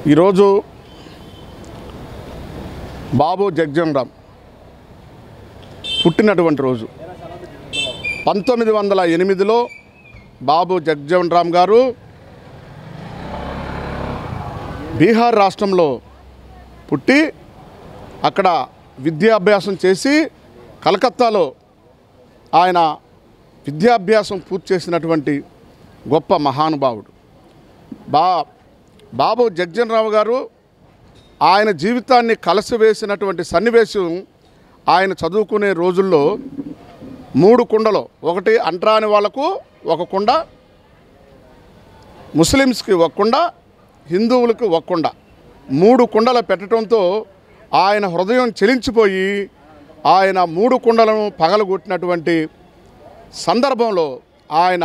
ఈరోజు బాబు జగ్జన్ రామ్ పుట్టినటువంటి రోజు పంతొమ్మిది వందల ఎనిమిదిలో బాబు జగ్జన్ రామ్ గారు బీహార్ రాష్ట్రంలో పుట్టి అక్కడ విద్యాభ్యాసం చేసి కలకత్తాలో ఆయన విద్యాభ్యాసం పూర్తి చేసినటువంటి గొప్ప మహానుభావుడు బా బాబు జగ్జన్ రావు గారు ఆయన జీవితాన్ని కలసివేసినటువంటి సన్నివేశం ఆయన చదువుకునే రోజుల్లో మూడు కుండలు ఒకటి అంటరాని వాళ్ళకు ఒక కుండ ముస్లిమ్స్కి ఒక కుండ హిందువులకు ఒక కుండ మూడు కుండలు పెట్టడంతో ఆయన హృదయం చెలించిపోయి ఆయన మూడు కుండలను పగలగొట్టినటువంటి సందర్భంలో ఆయన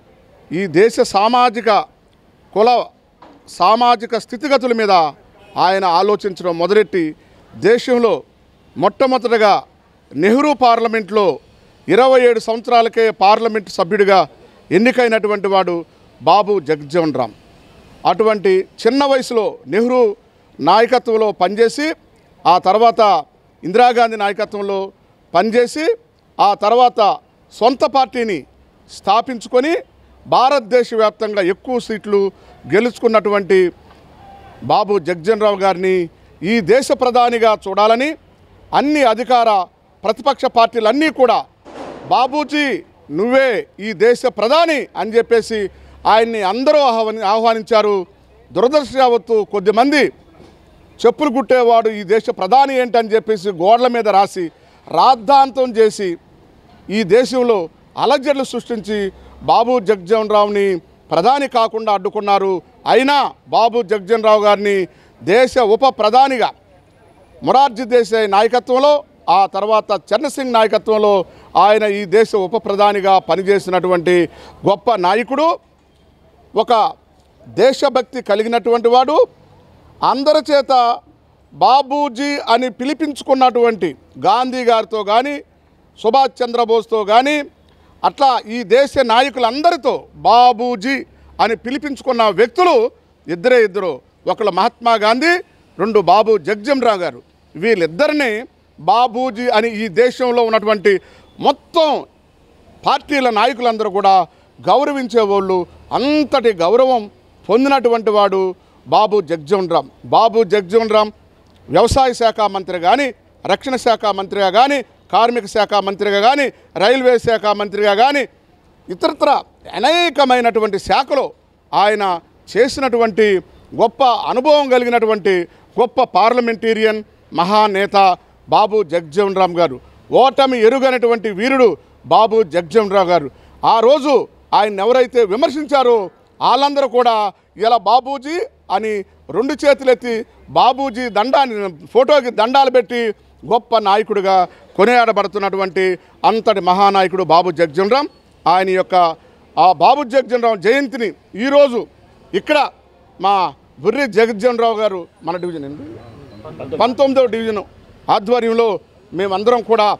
ఈ దేశ సామాజిక కుల సామాజిక స్థితిగతుల మీద ఆయన ఆలోచించడం మొదలెట్టి దేశంలో మొట్టమొదటగా నెహ్రూ పార్లమెంట్లో ఇరవై ఏడు సంవత్సరాలకే పార్లమెంట్ సభ్యుడిగా ఎన్నికైనటువంటి వాడు బాబు జగ్జీవన్ రామ్ అటువంటి చిన్న వయసులో నెహ్రూ నాయకత్వంలో పనిచేసి ఆ తర్వాత ఇందిరాగాంధీ నాయకత్వంలో పనిచేసి ఆ తర్వాత సొంత పార్టీని స్థాపించుకొని భారతదేశ వ్యాప్తంగా ఎక్కువ సీట్లు గెలుచుకున్నటువంటి బాబు జగ్జన్ రావు గారిని ఈ దేశ ప్రధానిగా చూడాలని అన్ని అధికార ప్రతిపక్ష పార్టీలన్నీ కూడా బాబూజీ నువ్వే ఈ దేశ ప్రధాని అని చెప్పేసి ఆయన్ని అందరూ ఆహ్వాని ఆహ్వానించారు దురదృష్టవత్తు కొద్దిమంది చెప్పులు కుట్టేవాడు ఈ దేశ ప్రధాని ఏంటని చెప్పేసి గోడల మీద రాసి రాద్ధాంతం చేసి ఈ దేశంలో అలజడులు సృష్టించి బాబు జగ్జన్ రావుని ప్రధాని కాకుండా అడ్డుకున్నారు అయినా బాబు జగ్జన్ రావు గారిని దేశ ఉప ప్రధానిగా మొరార్జీ దేశాయ్ నాయకత్వంలో ఆ తర్వాత చరణ్ నాయకత్వంలో ఆయన ఈ దేశ ఉప ప్రధానిగా పనిచేసినటువంటి గొప్ప నాయకుడు ఒక దేశభక్తి కలిగినటువంటి వాడు అందరి చేత బాబూజీ అని పిలిపించుకున్నటువంటి గాంధీ గారితో కానీ సుభాష్ చంద్రబోస్తో కానీ అట్లా ఈ దేశ నాయకులందరితో బాబూజీ అని పిలిపించుకున్న వ్యక్తులు ఇద్దరే ఇద్దరు ఒకళ్ళు మహాత్మా గాంధీ రెండు బాబు జగ్జన్ రావు గారు వీళ్ళిద్దరిని బాబూజీ అని ఈ దేశంలో ఉన్నటువంటి మొత్తం పార్టీల నాయకులందరూ కూడా గౌరవించే వాళ్ళు అంతటి గౌరవం పొందినటువంటి వాడు బాబు జగ్జీవన్ రామ్ బాబు జగ్జీవన్ రామ్ వ్యవసాయ శాఖ మంత్రి కానీ రక్షణ శాఖ మంత్రిగా కానీ కార్మిక శాఖ మంత్రిగా కానీ రైల్వే శాఖ మంత్రిగా కానీ ఇతరత్ర అనేకమైనటువంటి శాఖలో ఆయన చేసినటువంటి గొప్ప అనుభవం కలిగినటువంటి గొప్ప పార్లమెంటేరియన్ మహానేత బాబు జగ్జీవన్ రామ్ గారు ఓటమి ఎరుగనటువంటి వీరుడు బాబు జగ్జీవన్ రావు గారు ఆ రోజు ఆయన ఎవరైతే విమర్శించారో వాళ్ళందరూ కూడా ఇలా బాబూజీ అని రెండు చేతులెత్తి బాబూజీ దండాన్ని ఫోటోకి దండాలు పెట్టి గొప్ప నాయకుడిగా కొనియాడబడుతున్నటువంటి అంతటి మహానాయకుడు బాబు జగ్జన్ రామ్ ఆయన యొక్క ఆ బాబు జగ్జన్ రామ్ జయంతిని ఈరోజు ఇక్కడ మా బుర్రి జగజ్జన్ రావు గారు మన డివిజన్ ఏంటి పంతొమ్మిదవ డివిజన్ ఆధ్వర్యంలో మేమందరం కూడా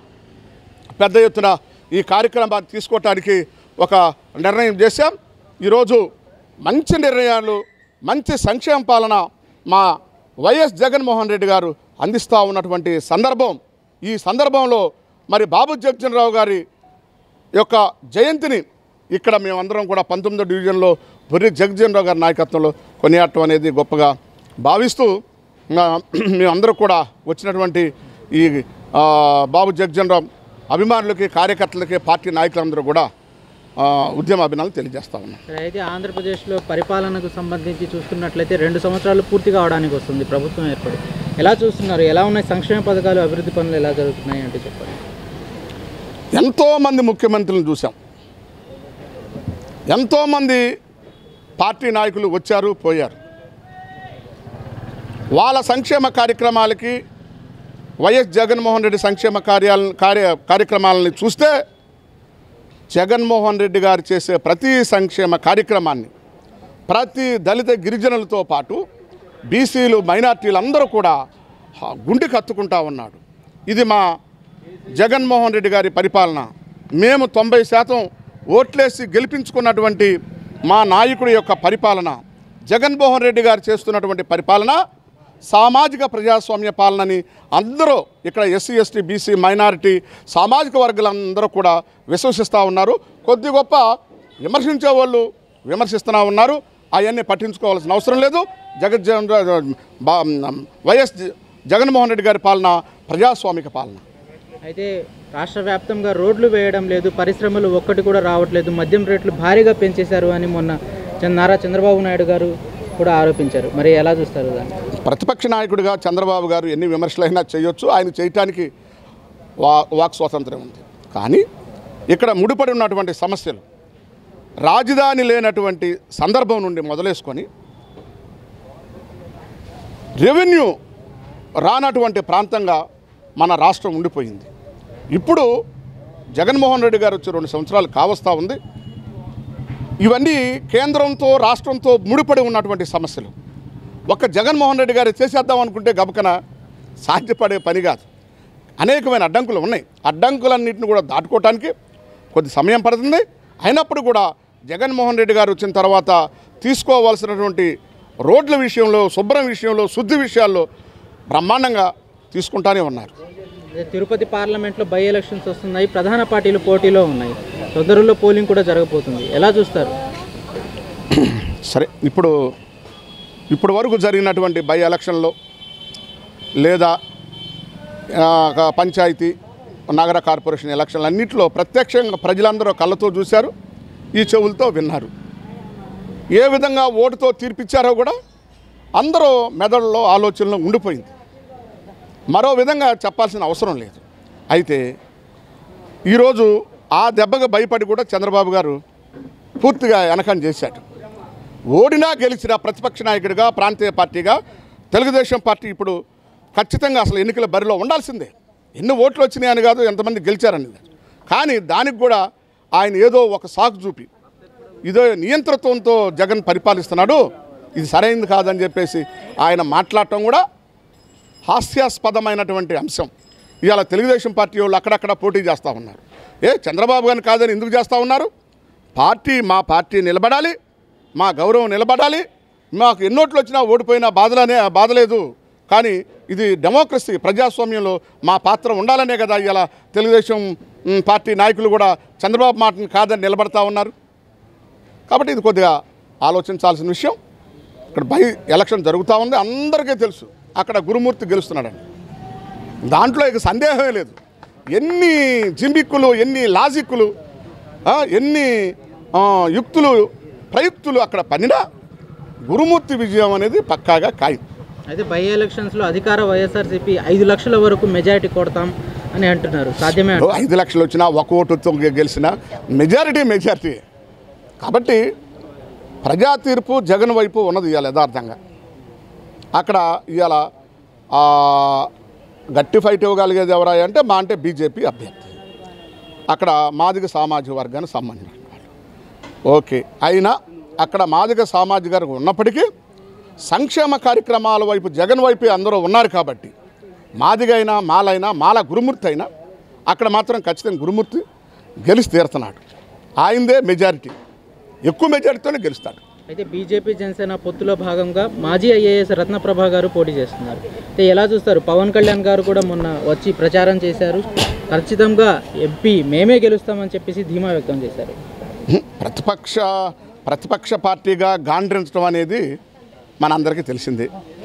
పెద్ద ఎత్తున ఈ కార్యక్రమాన్ని తీసుకోవటానికి ఒక నిర్ణయం చేశాం ఈరోజు మంచి నిర్ణయాలు మంచి సంక్షేమ పాలన మా వైఎస్ జగన్మోహన్ రెడ్డి గారు అందిస్తూ ఉన్నటువంటి సందర్భం ఈ సందర్భంలో మరి బాబు జగన్రావు గారి యొక్క జయంతిని ఇక్కడ మేమందరం కూడా పంతొమ్మిదో డివిజన్లో బుర్రి జగజీవనరావు గారి నాయకత్వంలో కొనియాడటం అనేది గొప్పగా భావిస్తూ ఆ, మేమందరూ కూడా వచ్చినటువంటి ఈ ఆ, బాబు జగజీవనరావు అభిమానులకి కార్యకర్తలకి పార్టీ నాయకులందరూ కూడా ఆ, ఉద్యమ అభినందనలు తెలియజేస్తా ఉన్నాం సరే అయితే ఆంధ్రప్రదేశ్లో పరిపాలనకు సంబంధించి చూస్తున్నట్లయితే రెండు సంవత్సరాలు పూర్తి కావడానికి వస్తుంది ప్రభుత్వం ఏర్పడి ఎలా చూస్తున్నారు ఎలా ఉన్నాయి సంక్షేమ పథకాలు అభివృద్ధి పనులు ఎలా జరుగుతున్నాయి అంటే చెప్పండి ఎంతోమంది ముఖ్యమంత్రులను చూసాం ఎంతోమంది పార్టీ నాయకులు వచ్చారు పోయారు వాళ్ళ సంక్షేమ కార్యక్రమాలకి వైఎస్ జగన్మోహన్ రెడ్డి సంక్షేమ కార్యాల కార్య కార్యక్రమాలని చూస్తే జగన్మోహన్ రెడ్డి గారు చేసే ప్రతి సంక్షేమ కార్యక్రమాన్ని ప్రతి దళిత గిరిజనులతో పాటు బీసీలు మైనార్టీలు అందరూ కూడా హ- గుండెకి హత్తుకుంటా ఉన్నాడు ఇది మా జగన్మోహన్ రెడ్డి గారి పరిపాలన మేము తొంభై శాతం ఓట్లేసి గెలిపించుకున్నటువంటి మా నాయకుడి యొక్క పరిపాలన జగన్మోహన్ రెడ్డి గారు చేస్తున్నటువంటి పరిపాలన సామాజిక ప్రజాస్వామ్య పాలనని అందరూ ఇక్కడ ఎస్సీ ఎస్టీ బీసీ మైనారిటీ సామాజిక వర్గాలందరూ కూడా విశ్వసిస్తూ ఉన్నారు కొద్ది గొప్ప విమర్శించే వాళ్ళు విమర్శిస్తూనే ఉన్నారు అవన్నీ పట్టించుకోవాల్సిన అవసరం లేదు జగజ్జన్ బా- వైఎస్ జగన్మోహన్ రెడ్డి గారి పాలన ప్రజాస్వామిక పాలన అయితే రాష్ట్ర వ్యాప్తంగా రోడ్లు వేయడం లేదు పరిశ్రమలు ఒక్కటి కూడా రావట్లేదు మద్యం రేట్లు భారీగా పెంచేశారు అని మొన్న చంద్ర- నారా చంద్రబాబు నాయుడు గారు కూడా ఆరోపించారు మరి ఎలా చూస్తారు దాన్ని ప్రతిపక్ష నాయకుడిగా చంద్రబాబు గారు ఎన్ని విమర్శలైనా చేయొచ్చు ఆయన చేయటానికి వా వాక్ స్వాతంత్రం ఉంది కానీ ఇక్కడ ముడిపడి ఉన్నటువంటి సమస్యలు రాజధాని లేనటువంటి సందర్భం నుండి మొదలేసుకొని రెవెన్యూ రానటువంటి ప్రాంతంగా మన రాష్ట్రం ఉండిపోయింది ఇప్పుడు జగన్మోహన్ రెడ్డి గారు వచ్చి రెండు సంవత్సరాలు కావస్తా ఉంది ఇవన్నీ కేంద్రంతో రాష్ట్రంతో ముడిపడి ఉన్నటువంటి సమస్యలు ఒక్క జగన్మోహన్ రెడ్డి గారు చేసేద్దాం అనుకుంటే గబకన సాధ్యపడే పని కాదు అనేకమైన అడ్డంకులు ఉన్నాయి అడ్డంకులన్నింటిని కూడా దాటుకోవటానికి కొద్ది సమయం పడుతుంది అయినప్పుడు కూడా జగన్మోహన్ రెడ్డి గారు వచ్చిన తర్వాత తీసుకోవాల్సినటువంటి రోడ్ల విషయంలో శుభ్రం విషయంలో శుద్ధి విషయాల్లో బ్రహ్మాండంగా తీసుకుంటానే ఉన్నారు అదే తిరుపతి పార్లమెంట్లో బై ఎలక్షన్స్ వస్తున్నాయి ప్రధాన పార్టీలు పోటీలో ఉన్నాయి తొందరలో పోలింగ్ కూడా జరగబోతుంది ఎలా చూస్తారు సరే ఇప్పుడు ఇప్పుడు వరకు జరిగినటువంటి బై ఎలక్షన్లో లేదా ఆ, ఒక పంచాయతీ నగర కార్పొరేషన్ ఎలక్షన్లు అన్నింటిలో ప్రత్యక్షంగా ప్రజలందరూ కళ్ళతో చూశారు ఈ చెవులతో విన్నారు ఏ విధంగా ఓటుతో తీర్పిచ్చారో కూడా అందరూ మెదడులో ఆలోచనలో ఉండిపోయింది మరో విధంగా చెప్పాల్సిన అవసరం లేదు అయితే ఈరోజు ఆ దెబ్బకు భయపడి కూడా చంద్రబాబు గారు పూర్తిగా వెనకం చేశాడు ఓడినా గెలిచినా ప్రతిపక్ష నాయకుడిగా ప్రాంతీయ పార్టీగా తెలుగుదేశం పార్టీ ఇప్పుడు ఖచ్చితంగా అసలు ఎన్నికల బరిలో ఉండాల్సిందే ఎన్ని ఓట్లు వచ్చినాయని కాదు ఎంతమంది గెలిచారని కానీ దానికి కూడా ఆయన ఏదో ఒక సాకు చూపి ఇదో నియంత్రణతో జగన్ పరిపాలిస్తున్నాడు ఇది సరైనది కాదని చెప్పేసి ఆయన మాట్లాడటం కూడా హాస్యాస్పదమైనటువంటి అంశం ఇవాళ తెలుగుదేశం పార్టీ వాళ్ళు అక్కడక్కడ పోటీ చేస్తూ ఉన్నారు ఏ చంద్రబాబు గారిని కాదని ఎందుకు చేస్తూ ఉన్నారు పార్టీ మా పార్టీ నిలబడాలి మా గౌరవం నిలబడాలి మాకు ఎన్నోట్లు వచ్చినా ఓడిపోయినా బాధలనే బాధలేదు కానీ ఇది డెమోక్రసీ ప్రజాస్వామ్యంలో మా పాత్ర ఉండాలనే కదా ఇలా తెలుగుదేశం మ్, పార్టీ నాయకులు కూడా చంద్రబాబు మాటని కాదని నిలబడతా ఉన్నారు కాబట్టి ఇది కొద్దిగా ఆలోచించాల్సిన విషయం ఇక్కడ బై ఎలక్షన్ జరుగుతూ ఉంది అందరికీ తెలుసు అక్కడ గురుమూర్తి గెలుస్తున్నాడండి దాంట్లో ఇక సందేహమే లేదు ఎన్ని జింబిక్కులు ఎన్ని లాజిక్కులు ఆ, ఎన్ని ఆ, యుక్తులు ప్రయుక్తులు అక్కడ పనినా గురుమూర్తి విజయం అనేది పక్కాగా ఖాయం అయితే బై ఎలక్షన్స్లో అధికార వైఎస్ఆర్సీపీ ఐదు లక్షల వరకు మెజారిటీ కొడతాం అని అంటున్నారు సాధ్యమే ఓ ఐదు లక్షలు వచ్చినా ఒక ఓటుతో గెలిచిన మెజారిటీ మెజారిటీ కాబట్టి ప్రజా తీర్పు జగన్ వైపు ఉన్నది ఇవాళ యథార్థంగా అక్కడ ఇవాళ ఆ, గట్టి ఫైట్ ఇవ్వగలిగేది ఎవరా అంటే మా అంటే బీజేపీ అభ్యర్థి అక్కడ మాదిగ సామాజిక వర్గానికి సంబంధించిన వాళ్ళు ఓకే అయినా అక్కడ మాదిగ సామాజిక వర్గం ఉన్నప్పటికీ సంక్షేమ కార్యక్రమాల వైపు జగన్ వైపు అందరూ ఉన్నారు కాబట్టి మాదిగైనా మాలైనా మాల గురుమూర్తి అయినా అక్కడ మాత్రం ఖచ్చితంగా గురుమూర్తి గెలిచి తీరుతున్నాడు ఆయనదే మెజారిటీ ఎక్కువ మెజారిటీతోనే గెలుస్తాడు అయితే బీజేపీ జనసేన పొత్తులో భాగంగా మాజీ ఐఏఎస్ రత్నప్రభ గారు పోటీ చేస్తున్నారు అయితే ఎలా చూస్తారు పవన్ కళ్యాణ్ గారు కూడా మొన్న వచ్చి ప్రచారం చేశారు ఖచ్చితంగా ఎంపీ మేమే గెలుస్తామని చెప్పేసి ధీమా వ్యక్తం చేశారు ప్రతిపక్ష ప్రతిపక్ష పార్టీగా గాండ్రించడం అనేది మనందరికీ తెలిసిందే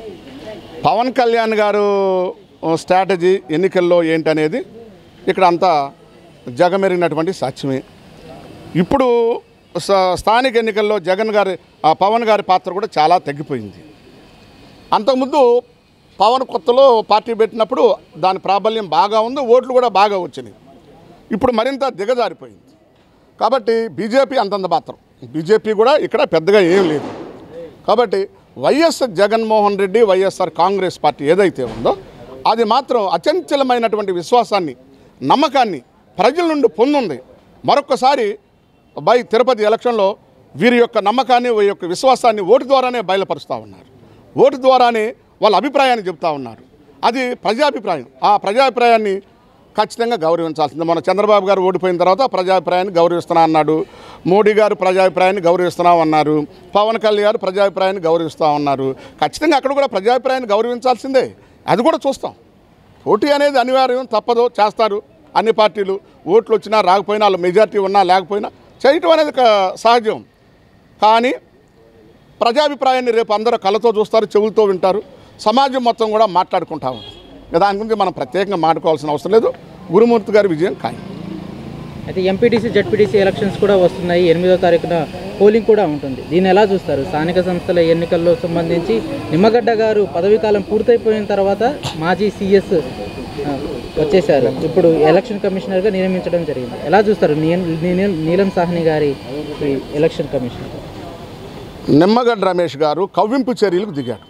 పవన్ కళ్యాణ్ గారు స్ట్రాటజీ ఎన్నికల్లో ఏంటనేది ఇక్కడ అంతా జగమెరిగినటువంటి సాక్ష్యమే ఇప్పుడు స- స్థానిక ఎన్నికల్లో జగన్ గారి ఆ పవన్ గారి పాత్ర కూడా చాలా తగ్గిపోయింది అంతకుముందు పవన్ కొత్తలో పార్టీ పెట్టినప్పుడు దాని ప్రాబల్యం బాగా ఉంది ఓట్లు కూడా బాగా వచ్చినాయి ఇప్పుడు మరింత దిగజారిపోయింది కాబట్టి బీజేపీ అంతంత మాత్రం బీజేపీ కూడా ఇక్కడ పెద్దగా ఏం లేదు కాబట్టి YS Jaganmohan Reddy YSR Congress party ఏదైతే ఉందో అది మాత్రం అచంచలమైనటువంటి విశ్వాసాన్ని నమ్మకాన్ని ప్రజల నుండి పొందుంది మరొకసారి బై తిరుపతి ఎలక్షన్లో వీరి యొక్క నమ్మకాన్ని వీరి యొక్క విశ్వాసాన్ని ఓటు ద్వారానే బయలుపరుస్తూ ఉన్నారు ఓటు ద్వారానే వాళ్ళ అభిప్రాయాన్ని చెప్తా ఉన్నారు అది ప్రజాభిప్రాయం ఆ ప్రజాభిప్రాయాన్ని ఖచ్చితంగా గౌరవించాల్సిందే మన చంద్రబాబు గారు ఓడిపోయిన తర్వాత ప్రజాభిప్రాయాన్ని గౌరవిస్తున్నా అన్నాడు మోడీ గారు ప్రజాభిప్రాయాన్ని గౌరవిస్తున్నాం అన్నారు పవన్ కళ్యాణ్ గారు ప్రజాభిప్రాయాన్ని గౌరవిస్తా ఉన్నారు ఖచ్చితంగా అక్కడ కూడా ప్రజాభిప్రాయాన్ని గౌరవించాల్సిందే అది కూడా చూస్తాం పోటీ అనేది అనివార్యం తప్పదు చేస్తారు అన్ని పార్టీలు ఓట్లు వచ్చినా రాకపోయినా వాళ్ళు మెజార్టీ ఉన్నా లేకపోయినా చేయటం అనేది క- సహజం కానీ ప్రజాభిప్రాయాన్ని రేపు అందరూ కళ్ళతో చూస్తారు చెవులతో వింటారు సమాజం మొత్తం కూడా మాట్లాడుకుంటా ఉంది దాని గురించి మనం ప్రత్యేకంగా మాట్లాడుకోవాల్సిన అవసరం లేదు గురుమూర్తి గారి విజయం ఖాయం అయితే ఎంపీటీసీ జడ్పీటీసీ ఎలక్షన్స్ కూడా వస్తున్నాయి ఎనిమిదో తారీఖున పోలింగ్ కూడా ఉంటుంది దీన్ని ఎలా చూస్తారు స్థానిక సంస్థల ఎన్నికల్లో సంబంధించి నిమ్మగడ్డ గారు పదవీకాలం పూర్తయిపోయిన తర్వాత మాజీ సీఎస్ వచ్చేసారు ఇప్పుడు ఎలక్షన్ కమిషనర్గా నియమించడం జరిగింది ఎలా చూస్తారు నీ- నీ- నీలం సాహ్ని గారి ఈ ఎలక్షన్ కమిషనర్ నిమ్మగడ్డ రమేష్ గారు కవ్వింపు చర్యలకు దిగాడు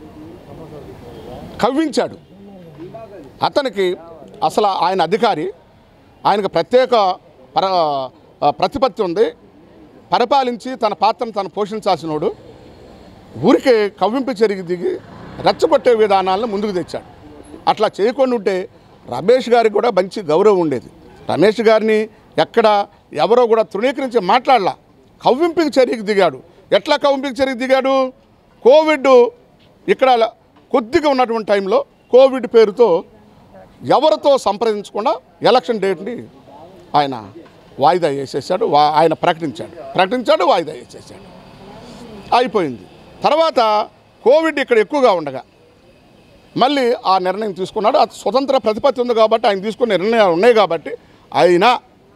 కవ్వించాడు అతనికి అసలు ఆయన అధికారి ఆయనకు ప్రత్యేక పర ఆ, ప్రతిపత్తి ఉంది పరిపాలించి తన పాత్రను తను పోషించాల్సినోడు ఊరికే కవ్వింపు చర్యకి దిగి రెచ్చగొట్టే విధానాలను ముందుకు తెచ్చాడు అట్లా చేయకుండా ఉంటే రమేష్ గారికి కూడా మంచి గౌరవం ఉండేది రమేష్ గారిని ఎక్కడ ఎవరో కూడా తృణీకరించి మాట్లాడలా కవ్వింపుకి చర్యకి దిగాడు ఎట్లా కవ్వింపుకి చర్యకి దిగాడు కోవిడ్ ఇక్కడ కొద్దిగా ఉన్నటువంటి టైంలో కోవిడ్ పేరుతో ఎవరితో సంప్రదించకుండా ఎలక్షన్ డేట్ని ఆయన వాయిదా వేసేసాడు వా- ఆయన ప్రకటించాడు ప్రకటించాడు వాయిదా వేసేసాడు అయిపోయింది తర్వాత కోవిడ్ ఇక్కడ ఎక్కువగా ఉండగా మళ్ళీ ఆ నిర్ణయం తీసుకున్నాడు ఆ స్వతంత్ర ప్రతిపత్తి ఉంది కాబట్టి ఆయన తీసుకున్న నిర్ణయాలు ఉన్నాయి కాబట్టి అయినా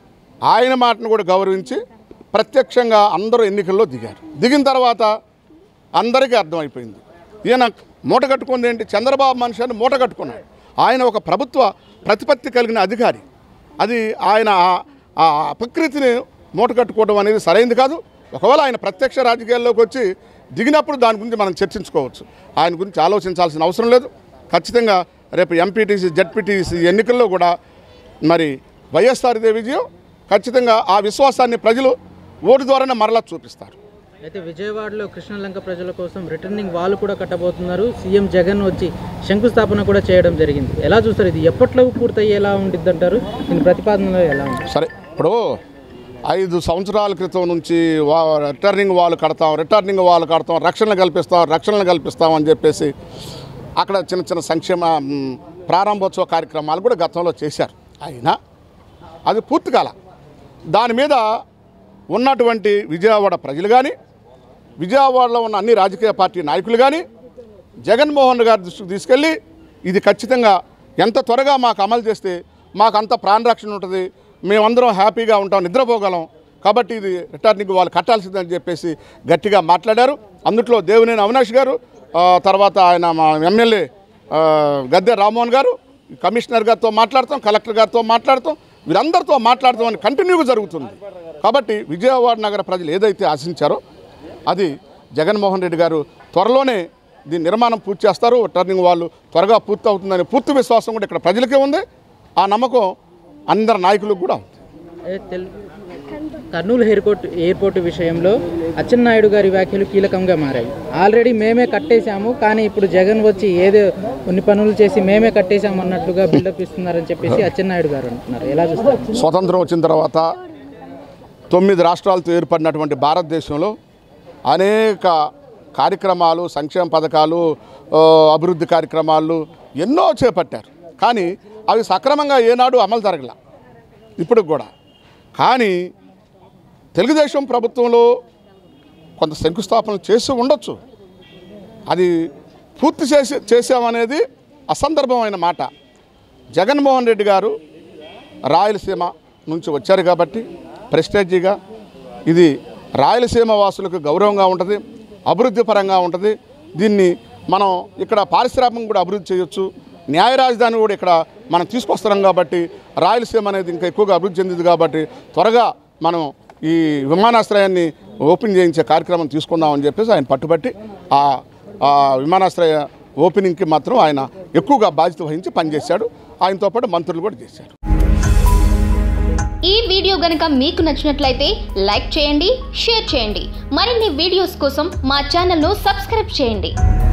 ఆయన మాటను కూడా గౌరవించి ప్రత్యక్షంగా అందరూ ఎన్నికల్లో దిగారు దిగిన తర్వాత అందరికీ అర్థమైపోయింది ఈయన మూట కట్టుకుంది ఏంటి చంద్రబాబు మనిషిని మూట కట్టుకున్నాడు ఆయన ఒక ప్రభుత్వ ప్రతిపత్తి కలిగిన అధికారి అది ఆయన ఆ- ఆ అపకృతిని మూట కట్టుకోవడం అనేది సరైంది కాదు ఒకవేళ ఆయన ప్రత్యక్ష రాజకీయాల్లోకి వచ్చి దిగినప్పుడు దాని గురించి మనం చర్చించుకోవచ్చు ఆయన గురించి ఆలోచించాల్సిన అవసరం లేదు ఖచ్చితంగా రేపు ఎంపీటీసీ జడ్పీటీసీ ఎన్నికల్లో కూడా మరి వైఎస్ఆర్దే విజయం ఖచ్చితంగా ఆ విశ్వాసాన్ని ప్రజలు ఓటు ద్వారానే మరలా చూపిస్తారు అయితే విజయవాడలో కృష్ణలంక ప్రజల కోసం రిటర్నింగ్ వాళ్ళు కూడా కట్టబోతున్నారు సీఎం జగన్ వచ్చి శంకుస్థాపన కూడా చేయడం జరిగింది ఎలా చూస్తారు ఇది ఎప్పట్లో పూర్తయ్యేలా ఉండిద్ది అంటారు దీని ప్రతిపాదనలో ఎలా ఉంది సరే ఇప్పుడు ఐదు సంవత్సరాల క్రితం నుంచి వా రిటర్నింగ్ వాళ్ళు కడతాం రిటర్నింగ్ వాళ్ళు కడతాం రక్షణ కల్పిస్తాం రక్షణలు కల్పిస్తాం అని చెప్పేసి అక్కడ చిన్న చిన్న సంక్షేమ మ్, ప్రారంభోత్సవ కార్యక్రమాలు కూడా గతంలో చేశారు అయినా అది పూర్తి కాల దాని మీద ఉన్నటువంటి విజయవాడ ప్రజలు కానీ విజయవాడలో ఉన్న అన్ని రాజకీయ పార్టీ నాయకులు కానీ జగన్మోహన్ గారి దృష్టికి తీసుకెళ్ళి ఇది ఖచ్చితంగా ఎంత త్వరగా మాకు అమలు చేస్తే మాకు అంత ప్రాణరక్షణ ఉంటుంది మేమందరం హ్యాపీగా ఉంటాం నిద్రపోగలం కాబట్టి ఇది రిటర్నింగ్ వాళ్ళు కట్టాల్సిందని చెప్పేసి గట్టిగా మాట్లాడారు అందుట్లో దేవినేని అవినాష్ గారు ఆ, తర్వాత ఆయన మా ఎమ్మెల్యే ఆ, గద్దె రామ్మోహన్ గారు కమిషనర్ గారితో మాట్లాడతాం కలెక్టర్ గారితో మాట్లాడతాం వీరందరితో మాట్లాడతాం అని కంటిన్యూగా జరుగుతుంది కాబట్టి విజయవాడ నగర ప్రజలు ఏదైతే ఆశించారో అది జగన్మోహన్ రెడ్డి గారు త్వరలోనే దీని నిర్మాణం పూర్తి చేస్తారు టర్నింగ్ వాళ్ళు త్వరగా పూర్తి అవుతుందనే పూర్తి విశ్వాసం కూడా ఇక్కడ ప్రజలకే ఉంది ఆ నమ్మకం అందరి నాయకులకు కూడా ఉంది ఏ తెల్- కర్నూలు ఎయిర్పోర్ట్ ఎయిర్పోర్ట్ విషయంలో అచ్చెన్నాయుడు గారి వ్యాఖ్యలు కీలకంగా మారాయి ఆల్రెడీ మేమే కట్టేశాము కానీ ఇప్పుడు జగన్ వచ్చి ఏదో కొన్ని పనులు చేసి మేమే కట్టేశాము అన్నట్లుగా బిల్డప్ ఇస్తున్నారని చెప్పేసి అచ్చెన్నాయుడు గారు అంటున్నారు ఎలా చూస్తారు స్వతంత్రం వచ్చిన తర్వాత తొమ్మిది రాష్ట్రాలతో ఏర్పడినటువంటి భారతదేశంలో అనేక కార్యక్రమాలు సంక్షేమ పథకాలు ఆ, అభివృద్ధి కార్యక్రమాలు ఎన్నో చేపట్టారు కానీ అవి సక్రమంగా ఏనాడు అమలు జరగల ఇప్పుడు కూడా కానీ తెలుగుదేశం ప్రభుత్వంలో కొంత శంకుస్థాపనలు చేసి ఉండొచ్చు అది పూర్తి చేసి చేసామనేది అసందర్భమైన మాట జగన్మోహన్ రెడ్డి గారు రాయలసీమ నుంచి వచ్చారు కాబట్టి ప్రెస్టేజీగా ఇది రాయలసీమ వాసులకు గౌరవంగా ఉంటుంది అభివృద్ధి పరంగా ఉంటుంది దీన్ని మనం ఇక్కడ పారిశ్రామికం కూడా అభివృద్ధి చేయొచ్చు న్యాయ రాజధాని కూడా ఇక్కడ మనం తీసుకొస్తున్నాం కాబట్టి రాయలసీమ అనేది ఇంకా ఎక్కువగా అభివృద్ధి చెందింది కాబట్టి త్వరగా మనం ఈ విమానాశ్రయాన్ని ఓపెన్ చేయించే కార్యక్రమం తీసుకుందామని చెప్పేసి ఆయన పట్టుబట్టి ఆ ఆ విమానాశ్రయ ఓపెనింగ్కి మాత్రం ఆయన ఎక్కువగా బాధ్యత వహించి పనిచేశాడు ఆయనతో పాటు మంత్రులు కూడా చేశారు ఈ వీడియో గనుక మీకు నచ్చినట్లయితే లైక్ చేయండి షేర్ చేయండి మరిన్ని వీడియోస్ కోసం మా ఛానల్ను సబ్స్క్రైబ్ చేయండి